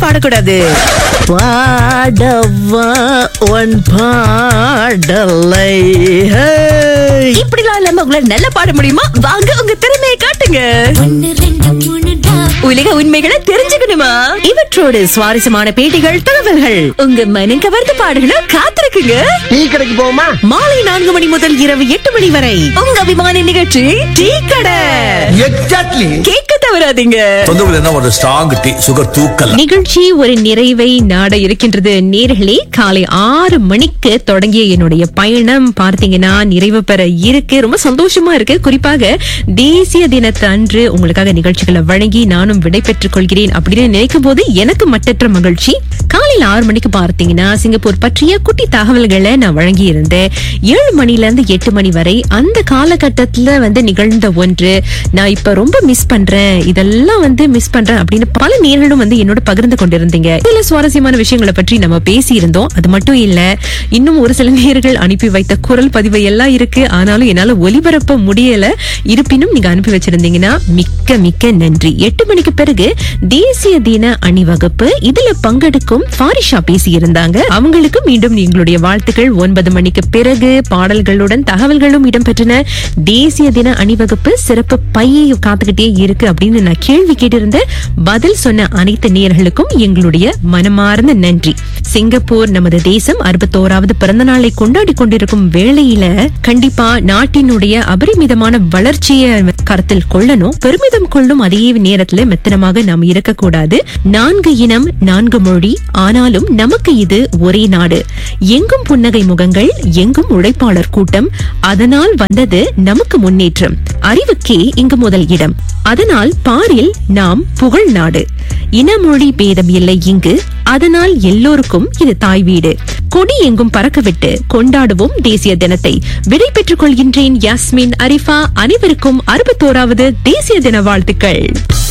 பாடக்கூடாது பாடவா உன் பாடலை ஹே. இப்படிலாம் இல்லாம உங்களால நல்லா பாட முடியுமா வாங்க உங்க திறமையை காட்டுங்க உலக உண்மைகளை தெரிஞ்சுக்கணுமா இவற்றோடு சுவாரஸ்யமான பேட்டிகள் தகவல்கள் உங்க மனம் கவர்ந்த பாடல்களை காத்திருக்குங்க டீ கடைக்கு போவோமா மாலை நான்கு மணி முதல் இரவு எட்டு மணி வரை உங்க அபிமான நிகழ்ச்சி டீ கடை எக்ஸாக்ட்லி கேட்க தவறாதீங்க தொந்தரவு என்ன ஒரு ஸ்ட்ராங் டீ சுகர் தூக்கல நிகழ்ச்சி ஒரு நிறைவை நாட இருக்கின்றது நேர்களே காலை ஆறு மணிக்கு தொடங்கிய என்னுடைய பயணம் பார்த்தீங்கன்னா நிறைவு பெற இருக்கு ரொம்ப சந்தோஷமா இருக்கு குறிப்பாக தேசிய தினத்து அன்று உங்களுக்காக நிகழ்ச்சிகளை வழங்கி நானும் விடை பெற்றுக் கொள்கிறேன் அப்படின்னு நினைக்கும் போது எனக்கு மட்டற்ற மகிழ்ச்சி காலையில் ஆறு மணிக்கு பார்த்தீங்கன்னா சிங்கப்பூர் பற்றிய குட்டி தகவல்களை நான் வழங்கி இருந்தேன் ஏழு மணில இருந்து எட்டு மணி வரை அந்த காலகட்டத்துல வந்து நிகழ்ந்த ஒன்று நான் இப்ப ரொம்ப மிஸ் பண்றேன் இதெல்லாம் வந்து மிஸ் பண்றேன் அப்படின்னு பல நேர்களும் வந்து என்னோட பகிர்ந்து கொண்டிருந்தீங்க சில சுவாரஸ்யமான விஷயங்களை பற்றி நம்ம பேசி இருந்தோம் அது மட்டும் இல்ல இன்னும் ஒரு சில நேர்கள் அனுப்பி வைத்த குரல் பதிவு எல்லாம் இருக்கு ஆனாலும் என்னால ஒலிபரப்ப முடியல இருப்பினும் நீங்க அனுப்பி வச்சிருந்தீங்கன்னா மிக்க மிக்க நன்றி எட்டு மணிக்கு பிறகு தேசிய தின அணிவகுப்பு இதுல பங்கெடுக்கும் ஃபாரிஷா பேசி இருந்தாங்க அவங்களுக்கு மீண்டும் எங்களுடைய வாழ்த்துக்கள் ஒன்பது மணிக்கு பிறகு பாடல்களுடன் தகவல்களும் இடம்பெற்றன தேசிய தின அணிவகுப்பு சிறப்பு பையை காத்துக்கிட்டே இருக்கு அப்படின்னு நான் கேள்வி கேட்டிருந்தேன் பதில் சொன்ன அனைத்து நேயர்களுக்கும் எங்களுடைய மனமார்ந்த நன்றி சிங்கப்பூர் நமது தேசம் அறுபத்தோராவது பிறந்த நாளை கொண்டாடி கொண்டிருக்கும் வேளையில கண்டிப்பா நாட்டினுடைய அபரிமிதமான வளர்ச்சியை கருத்தில் கொள்ளணும் பெருமிதம் கொள்ளும் அதே நேரத்துல மெத்தனமாக நாம் இருக்கக்கூடாது நான்கு இனம் நான்கு மொழி ஆனாலும் நமக்கு இது ஒரே நாடு எங்கும் புன்னகை முகங்கள் எங்கும் உழைப்பாளர் கூட்டம் அதனால் வந்தது நமக்கு முன்னேற்றம் அறிவுக்கே இங்கு முதல் இடம் அதனால் பாரில் நாம் புகழ் நாடு இனமொழி பேதம் இல்லை இங்கு அதனால் எல்லோருக்கும் இது தாய் வீடு கொடி எங்கும் பறக்கவிட்டு கொண்டாடுவோம் தேசிய தினத்தை விடை பெற்றுக் கொள்கின்றேன் யாஸ்மின் அரிஃபா அனைவருக்கும் அறுபத்தோராவது தேசிய தின வாழ்த்துக்கள்